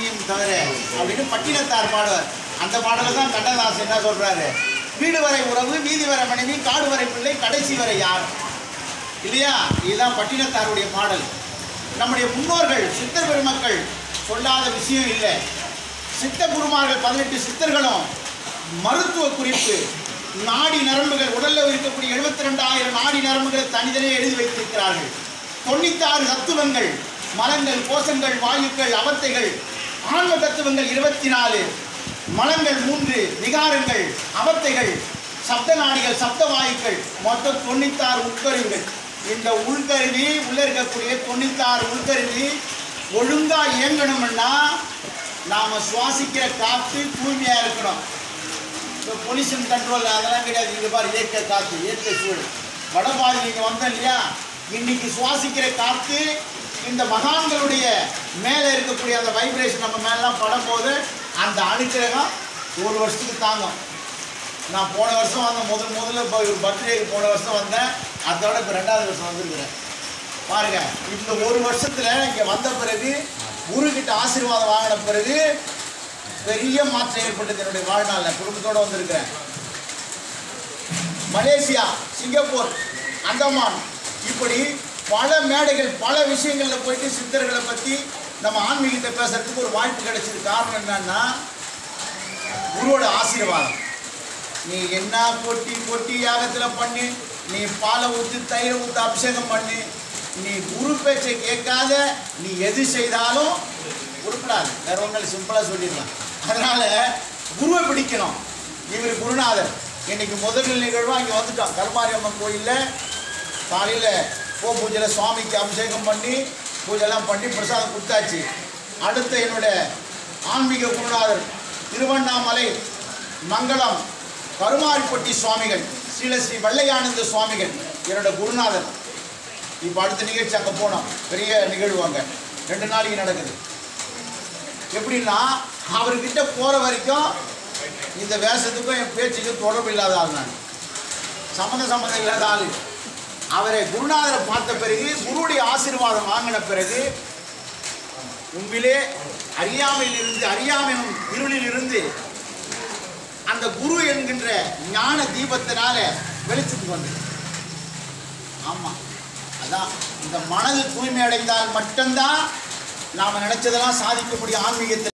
இனியும் தவிர அப்படின்னு பட்டினத்தார் பாடுவார் அந்த பாடலை தான் கண்ணதாசன் என்ன சொல்றாரு வீடு வரை உறவு வீதி வரை மனைவி காடு வரை பிள்ளை கடைசி வரை யார் இல்லையா இதுதான் பட்டினத்தாருடைய பாடல் நம்முடைய முன்னோர்கள் சித்தர் பெருமக்கள் சொல்லாத விஷயம் இல்லை சித்த குருமார்கள் பதினெட்டு சித்தர்களும் மருத்துவ குறிப்பு நாடி நரம்புகள் உடல்ல இருக்கக்கூடிய எழுபத்தி ரெண்டாயிரம் நாடி நரம்புகளை தனித்தனே எழுதி வைத்திருக்கிறார்கள் தொண்ணூத்தாறு தத்துவங்கள் மலங்கள் கோஷங்கள் வாயுக்கள் அவத்தைகள் ஆன்ம தத்துவங்கள் இருபத்தி நாலு மலங்கள் மூன்று விகாரங்கள் அவத்தைகள் சப்த நாடிகள் சப்த வாயுக்கள் மொத்தம் தொண்ணூத்தாறு உட்கருவிகள் இந்த உள்கருவி உள்ள இருக்கக்கூடிய தொண்ணூத்தாறு உள்கருவி ஒழுங்கா இயங்கணும்னா நாம சுவாசிக்கிற காற்று தூய்மையா இருக்கணும் இப்போ பொல்யூஷன் கண்ட்ரோல் அதெல்லாம் கிடையாது இங்கே பாரு இயற்கை காற்று இயற்கை சூழல் வடபாதி நீங்கள் வந்தோம் இல்லையா இன்னைக்கு சுவாசிக்கிற காற்று இந்த மகான்களுடைய மேலே இருக்கக்கூடிய அந்த வைப்ரேஷன் நம்ம மேலாம் படும்போது அந்த அனுக்கிரகம் ஒரு வருஷத்துக்கு தாங்கும் நான் போன வருஷம் வந்தேன் முதல் முதல்ல இப்போ ஒரு பர்த்டேக்கு போன வருஷம் வந்தேன் அதோட இப்போ ரெண்டாவது வருஷம் வந்திருக்கிறேன் பாருங்க இந்த ஒரு வருஷத்துல இங்க வந்த பிறகு குரு கிட்ட ஆசீர்வாதம் வாங்கின பிறகு பெரிய மாற்றம் ஏற்பட்டது என்னுடைய வாழ்நாளில் குடும்பத்தோட வந்திருக்கிறேன் மலேசியா சிங்கப்பூர் அந்தமான் இப்படி பல மேடைகள் பல விஷயங்கள்ல போயிட்டு சித்தர்களை பத்தி நம்ம ஆன்மீகத்தை பேசுறதுக்கு ஒரு வாய்ப்பு கிடைச்சது காரணம் என்னன்னா குருவோட ஆசீர்வாதம் நீ என்ன கொட்டி கொட்டி யாகத்தில் பண்ணி நீ பாலை ஊற்றி தயிரை ஊற்றி அபிஷேகம் பண்ணி நீ குரு பேச்சை கேட்காத நீ எது செய்தாலும் உருப்படாது வேற ஒன்றும் சிம்பிளாக சொல்லிடலாம் அதனால குருவை பிடிக்கணும் இவர் குருநாதர் இன்னைக்கு முதல் நிகழ்வாக இங்கே வந்துட்டோம் கருமாரியம்மன் கோயிலில் காலையில் கோ பூஜையில் சுவாமிக்கு அபிஷேகம் பண்ணி பூஜைலாம் பண்ணி பிரசாதம் கொடுத்தாச்சு அடுத்த என்னோட ஆன்மீக குருநாதர் திருவண்ணாமலை மங்களம் கருமாரிப்பட்டி சுவாமிகள் ஸ்ரீல ஸ்ரீ வெள்ளையானந்த சுவாமிகள் என்னோட குருநாதர் இப்போ அடுத்த நிகழ்ச்சி அங்கே போனோம் பெரிய நிகழ்வு அங்கே ரெண்டு நாளைக்கு நடக்குது எப்படின்னா அவர்கிட்ட போகிற வரைக்கும் இந்த வேஷத்துக்கும் என் பேச்சுக்கும் தொடர்பு இல்லாத ஆள் நான் சம்மந்த சம்மந்தம் இல்லாத ஆள் அவரை குருநாதரை பார்த்த பிறகு குருவுடைய ஆசீர்வாதம் வாங்கின பிறகு உண்மையிலே அறியாமையில் இருந்து அறியாமையும் இருளில் இருந்து அந்த குரு என்கின்ற ஞான தீபத்தினால வெளிச்சத்துக்கு வந்தது ஆமாம் அதான் இந்த மனது தூய்மை அடைந்தால் மட்டும்தான் நாம் நினைச்சதெல்லாம் சாதிக்க முடியும் ஆன்மீகத்தில்